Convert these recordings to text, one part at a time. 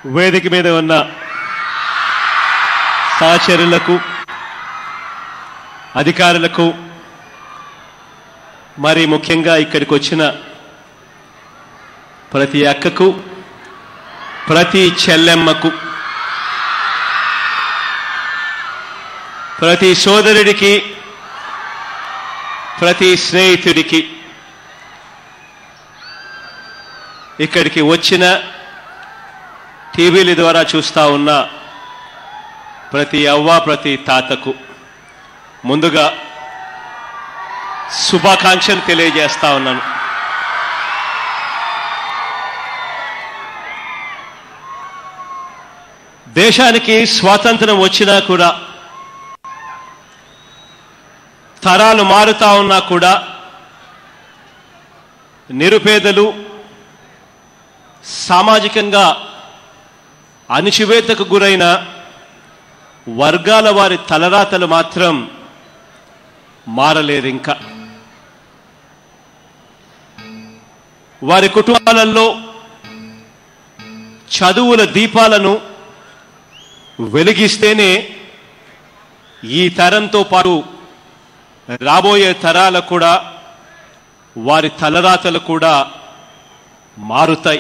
వేదిక మీద ఉన్న సహచరులకు అధికారులకు మరి ముఖ్యంగా ఇక్కడికి వచ్చిన ప్రతి అక్కకు ప్రతి చెల్లెమ్మకు ప్రతి సోదరుడికి ప్రతి స్నేహితుడికి ఇక్కడికి వచ్చిన టీవీల ద్వారా చూస్తా ఉన్న ప్రతి అవ్వ ప్రతి తాతకు ముందుగా శుభాకాంక్షలు తెలియజేస్తా ఉన్నాను దేశానికి స్వాతంత్రం వచ్చినా కూడా తరాలు మారుతా ఉన్నా కూడా నిరుపేదలు సామాజికంగా అణిచివేతకు గురైన వర్గాల వారి తలరాతలు మాత్రం మారలేదు ఇంకా వారి కుటుంబాలలో చదువుల దీపాలను వెలిగిస్తేనే ఈ తరంతో పాటు రాబోయే తరాలు కూడా వారి తలరాతలు కూడా మారుతాయి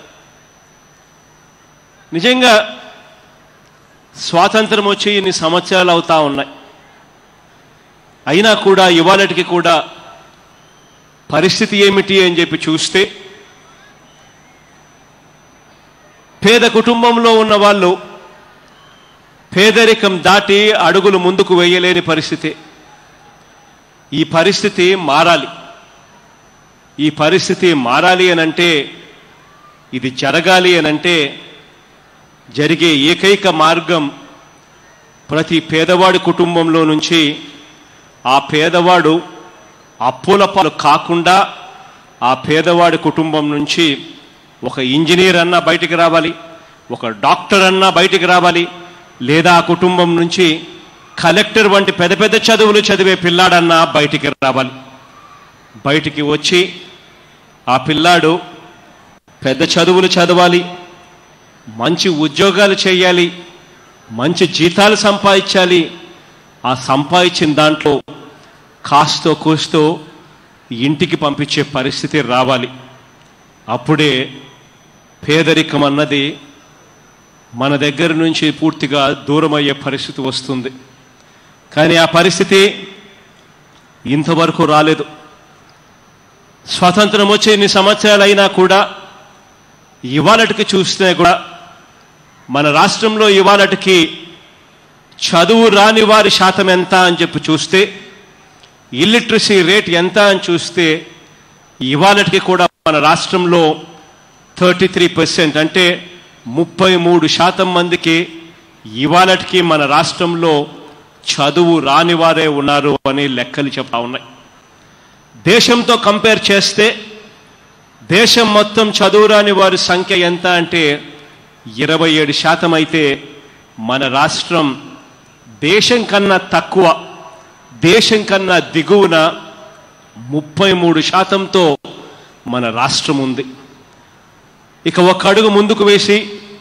నిజంగా స్వాతంత్రం వచ్చి ఇన్ని సంవత్సరాలు అవుతా ఉన్నాయి అయినా కూడా ఇవాళటికి కూడా పరిస్థితి ఏమిటి అని చెప్పి చూస్తే పేద కుటుంబంలో ఉన్న వాళ్ళు పేదరికం దాటి అడుగులు ముందుకు వేయలేని పరిస్థితి ఈ పరిస్థితి మారాలి ఈ పరిస్థితి మారాలి అనంటే ఇది జరగాలి అనంటే జరిగే ఏకైక మార్గం ప్రతి పేదవాడి కుటుంబంలో నుంచి ఆ పేదవాడు అప్పుల పాలు కాకుండా ఆ పేదవాడి కుటుంబం నుంచి ఒక ఇంజనీర్ అన్నా బయటికి రావాలి ఒక డాక్టర్ అన్నా బయటికి రావాలి లేదా ఆ కుటుంబం నుంచి కలెక్టర్ వంటి పెద్ద పెద్ద చదువులు చదివే పిల్లాడన్నా బయటికి రావాలి బయటికి వచ్చి ఆ పిల్లాడు పెద్ద చదువులు చదవాలి మంచి ఉద్యోగాలు చేయాలి మంచి జీతాలు సంపాదించాలి ఆ సంపాదించిన దాంట్లో కాస్తో కూస్తో ఇంటికి పంపించే పరిస్థితి రావాలి అప్పుడే పేదరికం అన్నది మన దగ్గర నుంచి పూర్తిగా దూరం అయ్యే పరిస్థితి వస్తుంది కానీ ఆ పరిస్థితి ఇంతవరకు రాలేదు స్వాతంత్రం వచ్చే ఇన్ని సంవత్సరాలు అయినా కూడా ఇవాళటికి చూస్తే కూడా మన రాష్ట్రంలో ఇవాళటికి చదువు రాని వారి శాతం ఎంత అని చెప్పి చూస్తే ఇల్లిటరసీ రేట్ ఎంత అని చూస్తే ఇవాళటికి కూడా మన రాష్ట్రంలో థర్టీ త్రీ పర్సెంట్ అంటే ముప్పై మూడు శాతం మందికి ఇవాళటికి మన రాష్ట్రంలో చదువు రాని వారే ఉన్నారు అని లెక్కలు చెప్తా ఉన్నాయి దేశంతో కంపేర్ చేస్తే దేశం మొత్తం చదువు రాని వారి సంఖ్య ఎంత అంటే ఇరవై ఏడు శాతం అయితే మన రాష్ట్రం దేశం కన్నా తక్కువ దేశం కన్నా దిగువన ముప్పై మూడు శాతంతో మన రాష్ట్రం ఉంది ఇక ఒక అడుగు ముందుకు వేసి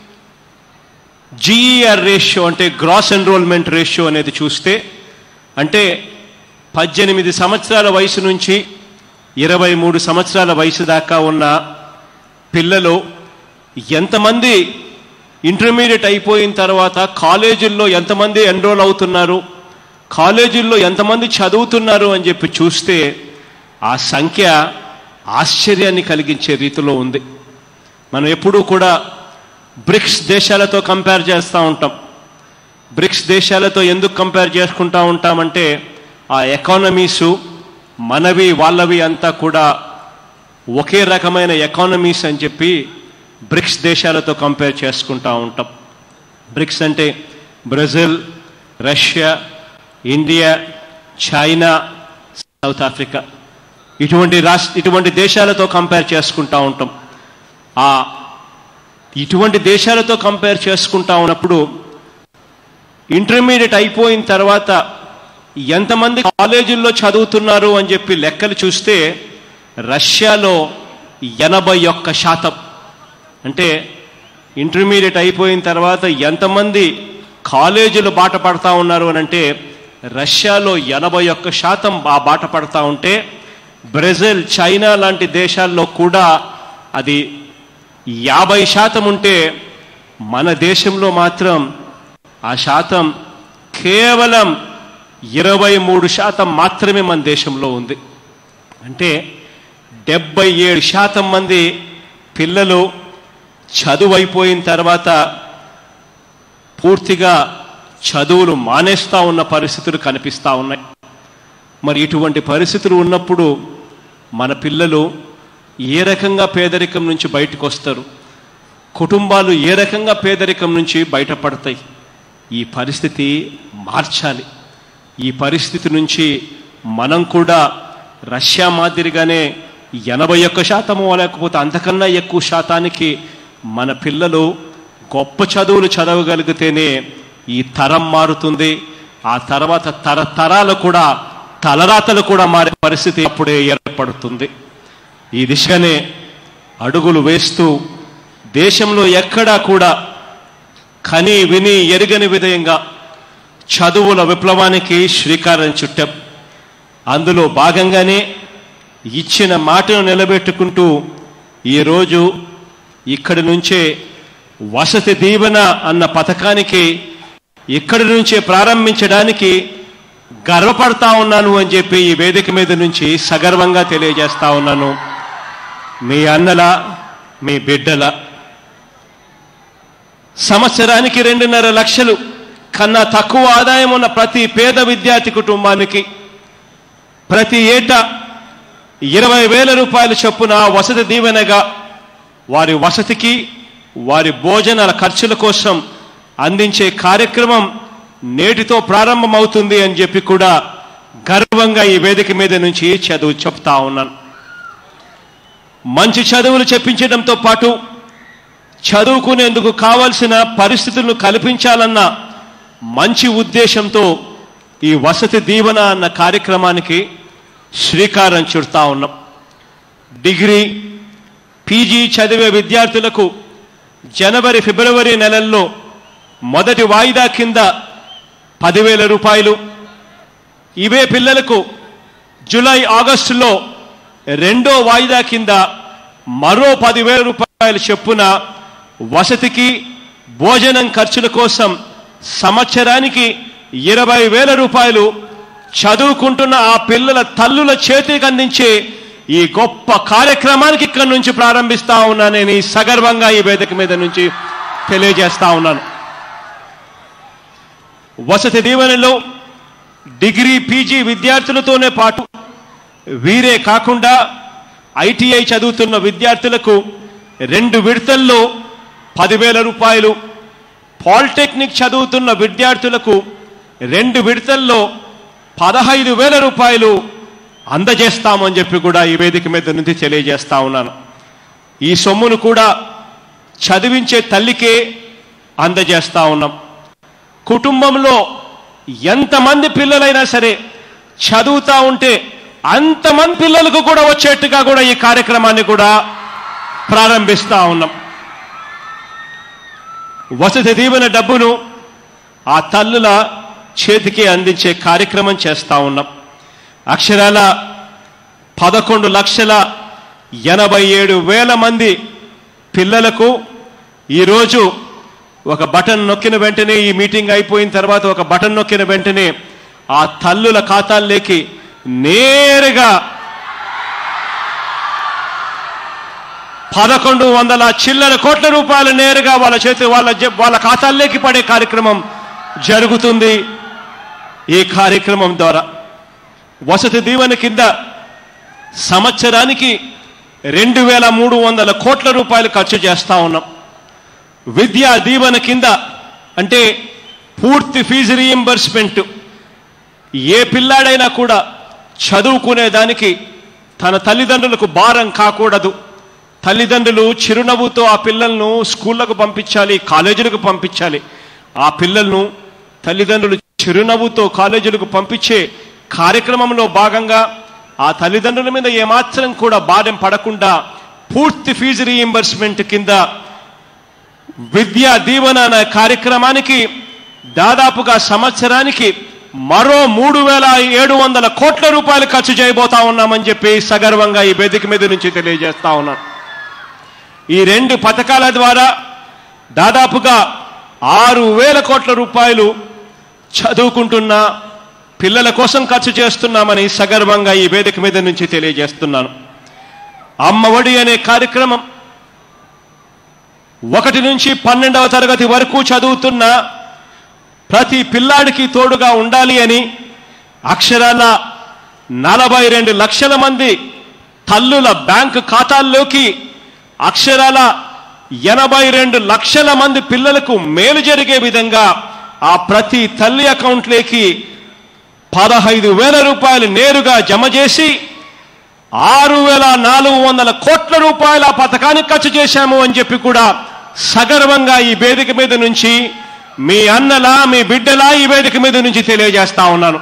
జీఈఆర్ రేషియో అంటే గ్రాస్ ఎన్రోల్మెంట్ రేషియో అనేది చూస్తే అంటే పద్దెనిమిది సంవత్సరాల వయసు నుంచి ఇరవై మూడు సంవత్సరాల వయసు దాకా ఉన్న పిల్లలు ఎంతమంది ఇంటర్మీడియట్ అయిపోయిన తర్వాత కాలేజీల్లో ఎంతమంది ఎన్రోల్ అవుతున్నారు కాలేజీల్లో ఎంతమంది చదువుతున్నారు అని చెప్పి చూస్తే ఆ సంఖ్య ఆశ్చర్యాన్ని కలిగించే రీతిలో ఉంది మనం ఎప్పుడూ కూడా బ్రిక్స్ దేశాలతో కంపేర్ చేస్తూ ఉంటాం బ్రిక్స్ దేశాలతో ఎందుకు కంపేర్ చేసుకుంటా ఉంటామంటే ఆ ఎకానమీసు మనవి వాళ్ళవి అంతా కూడా ఒకే రకమైన ఎకానమీస్ అని చెప్పి బ్రిక్స్ దేశాలతో కంపేర్ చేసుకుంటా ఉంటాం బ్రిక్స్ అంటే Brazil Russia India China South Africa ఇటువంటి రాష్ట్ర ఇటువంటి దేశాలతో కంపేర్ చేసుకుంటా ఉంటాం ఆ ఇటువంటి దేశాలతో కంపేర్ చేసుకుంటా ఉన్నప్పుడు ఇంటర్మీడియట్ అయిపోయిన తర్వాత ఎంతమంది కాలేజీల్లో చదువుతున్నారు అని చెప్పి లెక్కలు చూస్తే రష్యాలో ఎనభై ఒక్క శాతం అంటే ఇంటర్మీడియట్ అయిపోయిన తర్వాత ఎంతమంది కాలేజీలు బాట పడతా ఉన్నారు అని అంటే రష్యాలో ఎనభై ఒక్క శాతం ఆ బాట పడతా ఉంటే బ్రెజిల్ చైనా లాంటి దేశాల్లో కూడా అది యాభై శాతం ఉంటే మన దేశంలో మాత్రం ఆ శాతం కేవలం ఇరవై మూడు శాతం మాత్రమే మన దేశంలో ఉంది అంటే డెబ్బై ఏడు శాతం మంది పిల్లలు చదువు అయిపోయిన తర్వాత పూర్తిగా చదువులు మానేస్తా ఉన్న పరిస్థితులు కనిపిస్తూ ఉన్నాయి మరి ఇటువంటి పరిస్థితులు ఉన్నప్పుడు మన పిల్లలు ఏ రకంగా పేదరికం నుంచి బయటకు వస్తారు కుటుంబాలు ఏ రకంగా పేదరికం నుంచి బయటపడతాయి ఈ పరిస్థితి మార్చాలి ఈ పరిస్థితి నుంచి మనం కూడా రష్యా మాదిరిగానే ఎనభై ఒక్క శాతము లేకపోతే అంతకన్నా ఎక్కువ శాతానికి మన పిల్లలు గొప్ప చదువులు చదవగలిగితేనే ఈ తరం మారుతుంది ఆ తర్వాత తరతరాలు కూడా తలరాతలు కూడా మారే పరిస్థితి అప్పుడే ఏర్పడుతుంది ఈ దిశగానే అడుగులు వేస్తూ దేశంలో ఎక్కడా కూడా కని విని ఎరగని విధంగా చదువుల విప్లవానికి శ్రీకారం చుట్టాం అందులో భాగంగానే ఇచ్చిన మాటను నిలబెట్టుకుంటూ ఈరోజు ఇక్కడి నుంచే వసతి దీవెన అన్న పథకానికి ఇక్కడి నుంచే ప్రారంభించడానికి గర్వపడతా ఉన్నాను అని చెప్పి ఈ వేదిక మీద నుంచి సగర్వంగా తెలియజేస్తా ఉన్నాను మీ అన్నల మీ బిడ్డల సంవత్సరానికి రెండున్నర లక్షలు కన్నా తక్కువ ఆదాయం ఉన్న ప్రతి పేద విద్యార్థి కుటుంబానికి ప్రతి ఏటా ఇరవై వేల రూపాయల చొప్పున వసతి దీవెనగా వారి వసతికి వారి భోజనాల ఖర్చుల కోసం అందించే కార్యక్రమం నేటితో ప్రారంభమవుతుంది అని చెప్పి కూడా గర్వంగా ఈ వేదిక మీద నుంచి చదువు చెప్తా ఉన్నాను మంచి చదువులు చెప్పించడంతో పాటు చదువుకునేందుకు కావలసిన పరిస్థితులను కల్పించాలన్న మంచి ఉద్దేశంతో ఈ వసతి దీవెన అన్న కార్యక్రమానికి శ్రీకారం చుడతా ఉన్నాం డిగ్రీ పీజీ చదివే విద్యార్థులకు జనవరి ఫిబ్రవరి నెలల్లో మొదటి వాయిదా కింద పదివేల రూపాయలు ఇవే పిల్లలకు జూలై ఆగస్టులో రెండో వాయిదా కింద మరో పదివేల రూపాయల చొప్పున వసతికి భోజనం ఖర్చుల కోసం సంవత్సరానికి ఇరవై వేల రూపాయలు చదువుకుంటున్న ఆ పిల్లల తల్లుల చేతికి అందించే ఈ గొప్ప కార్యక్రమానికి ఇక్కడి నుంచి ప్రారంభిస్తా ఉన్నాను నేను ఈ సగర్వంగా ఈ వేదిక మీద నుంచి తెలియజేస్తా ఉన్నాను వసతి దీవెనలో డిగ్రీ పీజీ విద్యార్థులతోనే పాటు వీరే కాకుండా ఐటీఐ చదువుతున్న విద్యార్థులకు రెండు విడతల్లో పదివేల రూపాయలు పాలిటెక్నిక్ చదువుతున్న విద్యార్థులకు రెండు విడతల్లో పదహైదు వేల రూపాయలు అందజేస్తామని చెప్పి కూడా ఈ వేదిక మీద నుంచి తెలియజేస్తా ఉన్నాను ఈ సొమ్మును కూడా చదివించే తల్లికే అందజేస్తా ఉన్నాం కుటుంబంలో ఎంతమంది పిల్లలైనా సరే చదువుతా ఉంటే అంతమంది పిల్లలకు కూడా వచ్చేట్టుగా కూడా ఈ కార్యక్రమాన్ని కూడా ప్రారంభిస్తా ఉన్నాం వసతి దీవెన డబ్బును ఆ తల్లుల చేతికి అందించే కార్యక్రమం చేస్తా ఉన్నాం అక్షరాల పదకొండు లక్షల ఎనభై ఏడు వేల మంది పిల్లలకు ఈరోజు ఒక బటన్ నొక్కిన వెంటనే ఈ మీటింగ్ అయిపోయిన తర్వాత ఒక బటన్ నొక్కిన వెంటనే ఆ తల్లుల ఖాతాల్లోకి నేరుగా పదకొండు వందల చిల్లర కోట్ల రూపాయలు నేరుగా వాళ్ళ చేతి వాళ్ళ జే- వాళ్ళ ఖాతాల్లోకి పడే కార్యక్రమం జరుగుతుంది ఈ కార్యక్రమం ద్వారా వసతి దీవెన కింద సంవత్సరానికి రెండు వేల మూడు వందల కోట్ల రూపాయలు ఖర్చు చేస్తా ఉన్నాం విద్యా దీవెన కింద అంటే పూర్తి ఫీజు రీయింబర్స్మెంట్ ఏ పిల్లాడైనా కూడా చదువుకునే దానికి తన తల్లిదండ్రులకు భారం కాకూడదు తల్లిదండ్రులు చిరునవ్వుతో ఆ పిల్లలను స్కూళ్ళకు పంపించాలి కాలేజీలకు పంపించాలి ఆ పిల్లలను తల్లిదండ్రులు చిరునవ్వుతో కాలేజీలకు పంపించే కార్యక్రమంలో భాగంగా ఆ తల్లిదండ్రుల మీద ఏమాత్రం కూడా భారం పడకుండా పూర్తి ఫీజు రీయింబర్స్మెంట్ కింద విద్యా దీవెన అనే కార్యక్రమానికి దాదాపుగా సంవత్సరానికి మరో మూడు వేల ఏడు వందల కోట్ల రూపాయలు ఖర్చు చేయబోతా ఉన్నామని చెప్పి సగర్వంగా ఈ వేదిక మీద నుంచి తెలియజేస్తా ఉన్నాను ఈ రెండు పథకాల ద్వారా దాదాపుగా ఆరు వేల కోట్ల రూపాయలు చదువుకుంటున్న పిల్లల కోసం ఖర్చు చేస్తున్నామని సగర్వంగా ఈ వేదిక మీద నుంచి తెలియజేస్తున్నాను అమ్మఒడి అనే కార్యక్రమం ఒకటి నుంచి పన్నెండవ తరగతి వరకు చదువుతున్న ప్రతి పిల్లాడికి తోడుగా ఉండాలి అని అక్షరాల నలభై రెండు లక్షల మంది తల్లుల బ్యాంకు ఖాతాల్లోకి అక్షరాల ఎనభై రెండు లక్షల మంది పిల్లలకు మేలు జరిగే విధంగా ఆ ప్రతి తల్లి అకౌంట్లోకి పదహైదు వేల రూపాయలు నేరుగా జమ చేసి ఆరు వేల నాలుగు వందల కోట్ల రూపాయల ఆ పథకానికి ఖర్చు చేశాము అని చెప్పి కూడా సగర్వంగా ఈ వేదిక మీద నుంచి మీ అన్నలా మీ బిడ్డలా ఈ వేదిక మీద నుంచి తెలియజేస్తా ఉన్నాను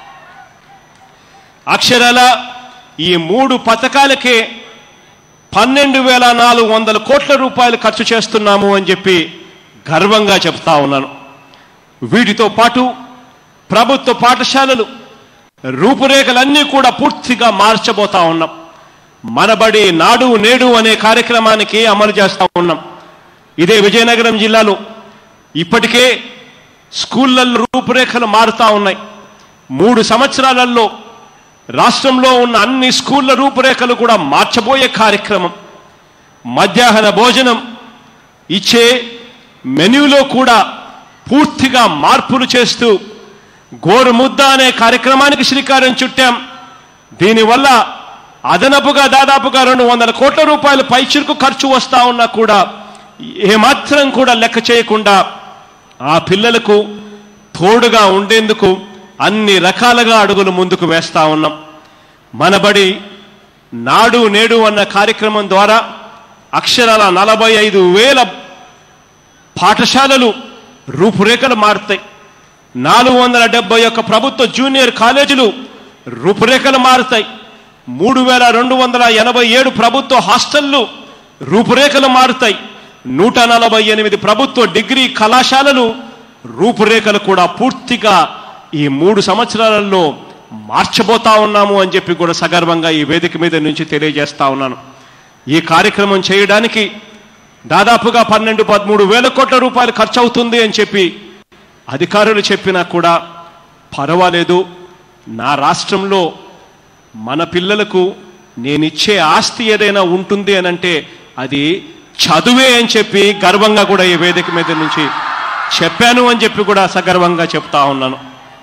అక్షరాల ఈ మూడు పథకాలకే పన్నెండు వేల నాలుగు వందల కోట్ల రూపాయలు ఖర్చు చేస్తున్నాము అని చెప్పి గర్వంగా చెప్తా ఉన్నాను వీటితో పాటు ప్రభుత్వ పాఠశాలలు రూపురేఖలన్నీ కూడా పూర్తిగా మార్చబోతా ఉన్నాం మనబడి నాడు నేడు అనే కార్యక్రమానికి అమలు చేస్తా ఉన్నాం ఇదే విజయనగరం జిల్లాలో ఇప్పటికే స్కూళ్ళల్లో రూపురేఖలు మారుతా ఉన్నాయి మూడు సంవత్సరాలలో రాష్ట్రంలో ఉన్న అన్ని స్కూళ్ళ రూపురేఖలు కూడా మార్చబోయే కార్యక్రమం మధ్యాహ్న భోజనం ఇచ్చే మెన్యూలో కూడా పూర్తిగా మార్పులు చేస్తూ గోరుముద్ద అనే కార్యక్రమానికి శ్రీకారం చుట్టాం దీనివల్ల అదనపుగా దాదాపుగా రెండు వందల కోట్ల రూపాయలు పైచిరుకు ఖర్చు వస్తా ఉన్నా కూడా ఏమాత్రం కూడా లెక్క చేయకుండా ఆ పిల్లలకు తోడుగా ఉండేందుకు అన్ని రకాలుగా అడుగులు ముందుకు వేస్తా ఉన్నాం మనబడి నాడు నేడు అన్న కార్యక్రమం ద్వారా అక్షరాల నలభై ఐదు వేల పాఠశాలలు రూపురేఖలు మారుతాయి నాలుగు వందల డెబ్బై ఒక్క ప్రభుత్వ జూనియర్ కాలేజీలు రూపురేఖలు మారుతాయి మూడు వేల రెండు వందల ఎనభై ఏడు ప్రభుత్వ హాస్టళ్లు రూపురేఖలు మారుతాయి నూట నలభై ఎనిమిది ప్రభుత్వ డిగ్రీ కళాశాలలు రూపురేఖలు కూడా పూర్తిగా ఈ మూడు సంవత్సరాలలో మార్చబోతా ఉన్నాము అని చెప్పి కూడా సగర్వంగా ఈ వేదిక మీద నుంచి తెలియజేస్తా ఉన్నాను ఈ కార్యక్రమం చేయడానికి దాదాపుగా పన్నెండు పదమూడు వేల కోట్ల రూపాయలు ఖర్చు అవుతుంది అని చెప్పి అధికారులు చెప్పినా కూడా పర్వాలేదు నా రాష్ట్రంలో మన పిల్లలకు నేనిచ్చే ఆస్తి ఏదైనా ఉంటుంది అని అంటే అది చదువే అని చెప్పి గర్వంగా కూడా ఈ వేదిక మీద నుంచి చెప్పాను అని చెప్పి కూడా సగర్వంగా చెప్తా ఉన్నాను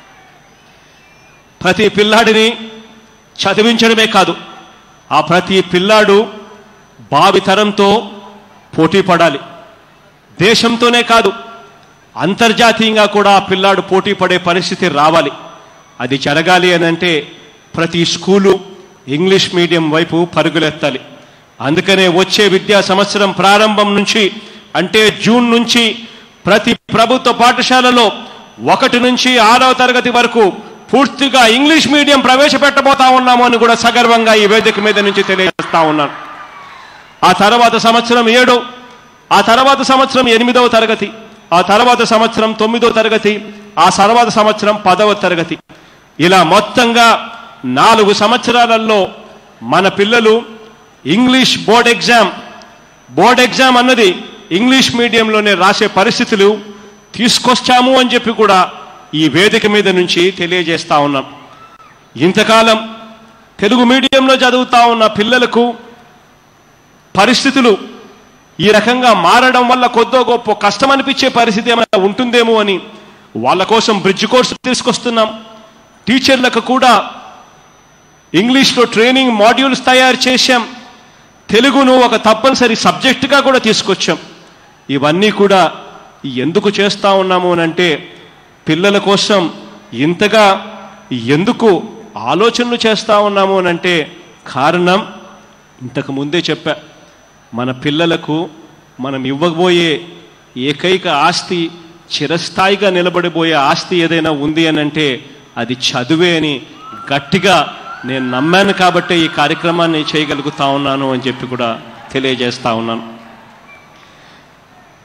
ప్రతి పిల్లాడిని చదివించడమే కాదు ఆ ప్రతి పిల్లాడు భావితరంతో పోటీ పడాలి దేశంతోనే కాదు అంతర్జాతీయంగా కూడా ఆ పిల్లాడు పోటీ పడే పరిస్థితి రావాలి అది జరగాలి అని అంటే ప్రతి స్కూలు ఇంగ్లీష్ మీడియం వైపు పరుగులెత్తాలి అందుకనే వచ్చే విద్యా సంవత్సరం ప్రారంభం నుంచి అంటే జూన్ నుంచి ప్రతి ప్రభుత్వ పాఠశాలలో ఒకటి నుంచి ఆరవ తరగతి వరకు పూర్తిగా ఇంగ్లీష్ మీడియం ప్రవేశపెట్టబోతా ఉన్నాము అని కూడా సగర్వంగా ఈ వేదిక మీద నుంచి తెలియజేస్తా ఉన్నాను ఆ తర్వాత సంవత్సరం ఏడో ఆ తర్వాత సంవత్సరం ఎనిమిదవ తరగతి ఆ తర్వాత సంవత్సరం తొమ్మిదవ తరగతి ఆ తర్వాత సంవత్సరం పదవ తరగతి ఇలా మొత్తంగా నాలుగు సంవత్సరాలలో మన పిల్లలు English board exam board exam అన్నది ఇంగ్లీష్ మీడియంలోనే రాసే పరిస్థితులు తీసుకొచ్చాము అని చెప్పి కూడా ఈ వేదిక మీద నుంచి తెలియజేస్తా ఉన్నాం ఇంతకాలం తెలుగు మీడియంలో చదువుతా ఉన్న పిల్లలకు పరిస్థితులు ఈ రకంగా మారడం వల్ల కొద్దో గొప్ప కష్టం అనిపించే పరిస్థితి ఏమైనా ఉంటుందేమో అని వాళ్ళ కోసం బ్రిడ్జ్ కోర్సు తీసుకొస్తున్నాం టీచర్లకు కూడా ఇంగ్లీష్లో ట్రైనింగ్ మాడ్యూల్స్ తయారు చేశాం తెలుగును ఒక తప్పనిసరి సబ్జెక్టుగా కూడా తీసుకొచ్చాం ఇవన్నీ కూడా ఎందుకు చేస్తా ఉన్నాము అని అంటే పిల్లల కోసం ఇంతగా ఎందుకు ఆలోచనలు చేస్తా ఉన్నాము అని అంటే కారణం ఇంతకు ముందే చెప్పా మన పిల్లలకు మనం ఇవ్వబోయే ఏకైక ఆస్తి చిరస్థాయిగా నిలబడిపోయే ఆస్తి ఏదైనా ఉంది అని అంటే అది చదువే అని గట్టిగా నేను నమ్మాను కాబట్టే ఈ కార్యక్రమాన్ని చేయగలుగుతా ఉన్నాను అని చెప్పి కూడా తెలియజేస్తా ఉన్నాను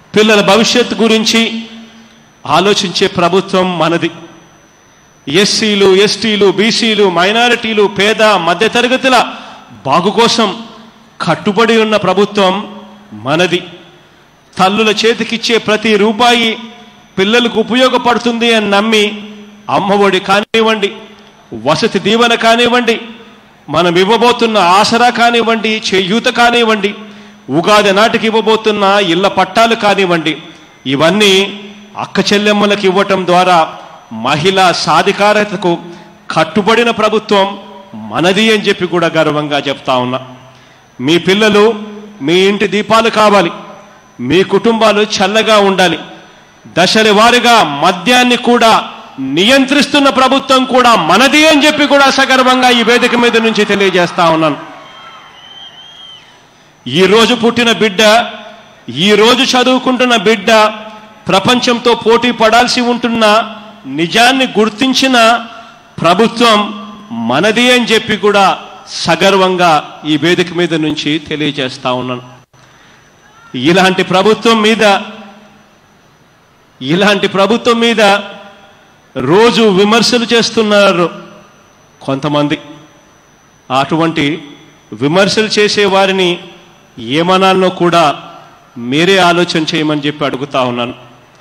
పిల్లల భవిష్యత్తు గురించి ఆలోచించే ప్రభుత్వం మనది ఎస్సీలు ఎస్టీలు బీసీలు మైనారిటీలు పేద మధ్యతరగతుల బాగు కోసం కట్టుబడి ఉన్న ప్రభుత్వం మనది తల్లుల చేతికిచ్చే ప్రతి రూపాయి పిల్లలకు ఉపయోగపడుతుంది అని నమ్మి అమ్మఒడి కానివ్వండి వసతి దీవెన కానివ్వండి మనం ఇవ్వబోతున్న ఆసరా కానివ్వండి చేయూత కానివ్వండి ఉగాది నాటికి ఇవ్వబోతున్న ఇళ్ల పట్టాలు కానివ్వండి ఇవన్నీ అక్క చెల్లెమ్మలకు ఇవ్వటం ద్వారా మహిళా సాధికారతకు కట్టుబడిన ప్రభుత్వం మనది అని చెప్పి కూడా గర్వంగా చెప్తా ఉన్నా మీ పిల్లలు మీ ఇంటి దీపాలు కావాలి మీ కుటుంబాలు చల్లగా ఉండాలి దశల వారిగా మద్యాన్ని కూడా నియంత్రిస్తున్న ప్రభుత్వం కూడా మనది అని చెప్పి కూడా సగర్వంగా ఈ వేదిక మీద నుంచి తెలియజేస్తా ఉన్నాను ఈ రోజు పుట్టిన బిడ్డ ఈ రోజు చదువుకుంటున్న బిడ్డ ప్రపంచంతో పోటీ పడాల్సి ఉంటున్న నిజాన్ని గుర్తించిన ప్రభుత్వం మనది అని చెప్పి కూడా సగర్వంగా ఈ వేదిక మీద నుంచి తెలియజేస్తా ఉన్నాను ఇలాంటి ప్రభుత్వం మీద ఇలాంటి ప్రభుత్వం మీద రోజు విమర్శలు చేస్తున్నారు కొంతమంది అటువంటి విమర్శలు చేసే వారిని ఏమనాలనో కూడా మీరే ఆలోచన చేయమని చెప్పి అడుగుతా ఉన్నాను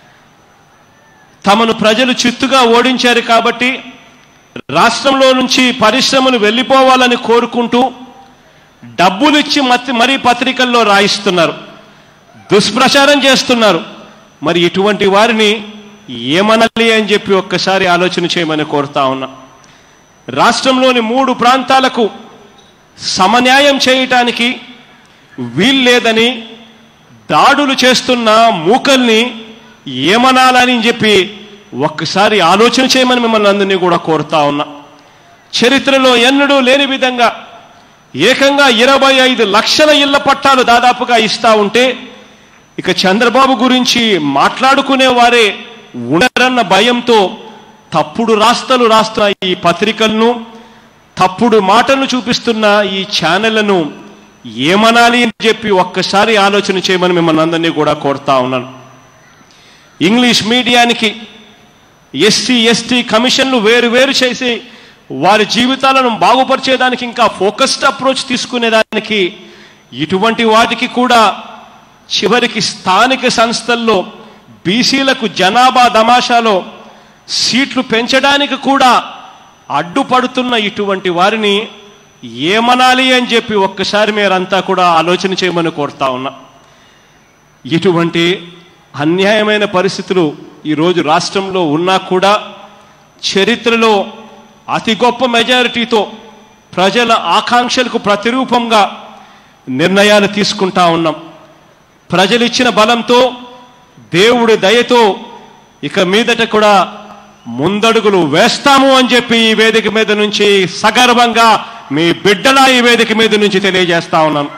తమను ప్రజలు చిత్తుగా ఓడించారు కాబట్టి రాష్ట్రంలో నుంచి పరిశ్రమలు వెళ్ళిపోవాలని కోరుకుంటూ డబ్బులు ఇచ్చి మతి మరీ పత్రికల్లో రాయిస్తున్నారు దుష్ప్రచారం చేస్తున్నారు మరి ఇటువంటి వారిని ఏమనాలి అని చెప్పి ఒక్కసారి ఆలోచన చేయమని కోరుతా ఉన్నా రాష్ట్రంలోని మూడు ప్రాంతాలకు సమన్యాయం చేయటానికి వీల్లేదని దాడులు చేస్తున్న మూకల్ని ఏమనాలని చెప్పి ఒక్కసారి ఆలోచన చేయమని మిమ్మల్ని అందరినీ కూడా కోరుతా ఉన్నా చరిత్రలో ఎన్నడూ లేని విధంగా ఏకంగా ఇరవై ఐదు లక్షల ఇళ్ల పట్టాలు దాదాపుగా ఇస్తా ఉంటే ఇక చంద్రబాబు గురించి మాట్లాడుకునే వారే ఉండరన్న భయంతో తప్పుడు రాస్తలు రాస్తున్న ఈ పత్రికలను తప్పుడు మాటలు చూపిస్తున్న ఈ ఛానళ్లను ఏమనాలి అని చెప్పి ఒక్కసారి ఆలోచన చేయమని మిమ్మల్ని అందరినీ కూడా కోరుతా ఉన్నాను ఇంగ్లీష్ మీడియానికి ఎస్సీ ఎస్టీ కమిషన్లు వేరు వేరు చేసి వారి జీవితాలను బాగుపరిచేదానికి ఇంకా ఫోకస్డ్ అప్రోచ్ తీసుకునేదానికి ఇటువంటి వాటికి కూడా చివరికి స్థానిక సంస్థల్లో బీసీలకు జనాభా దమాషాలో సీట్లు పెంచడానికి కూడా అడ్డుపడుతున్న ఇటువంటి వారిని ఏమనాలి అని చెప్పి ఒక్కసారి మీరంతా కూడా ఆలోచన చేయమని కోరుతా ఉన్నా ఇటువంటి అన్యాయమైన పరిస్థితులు ఈరోజు రాష్ట్రంలో ఉన్నా కూడా చరిత్రలో అతి గొప్ప మెజారిటీతో ప్రజల ఆకాంక్షలకు ప్రతిరూపంగా నిర్ణయాలు తీసుకుంటా ఉన్నాం ప్రజలిచ్చిన బలంతో దేవుడి దయతో ఇక మీదట కూడా ముందడుగులు వేస్తాము అని చెప్పి ఈ వేదిక మీద నుంచి సగర్వంగా మీ బిడ్డలా ఈ వేదిక మీద నుంచి తెలియజేస్తా ఉన్నాను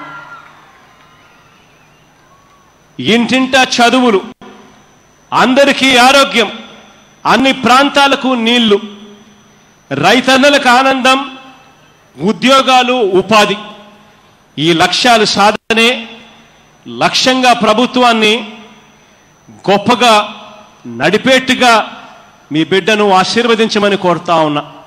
ఇంటింట చదువులు అందరికీ ఆరోగ్యం అన్ని ప్రాంతాలకు నీళ్లు రైతన్నలకు ఆనందం ఉద్యోగాలు ఉపాధి ఈ లక్ష్యాలు సాధనే లక్ష్యంగా ప్రభుత్వాన్ని గొప్పగా నడిపేట్టుగా మీ బిడ్డను ఆశీర్వదించమని కోరుతా ఉన్నా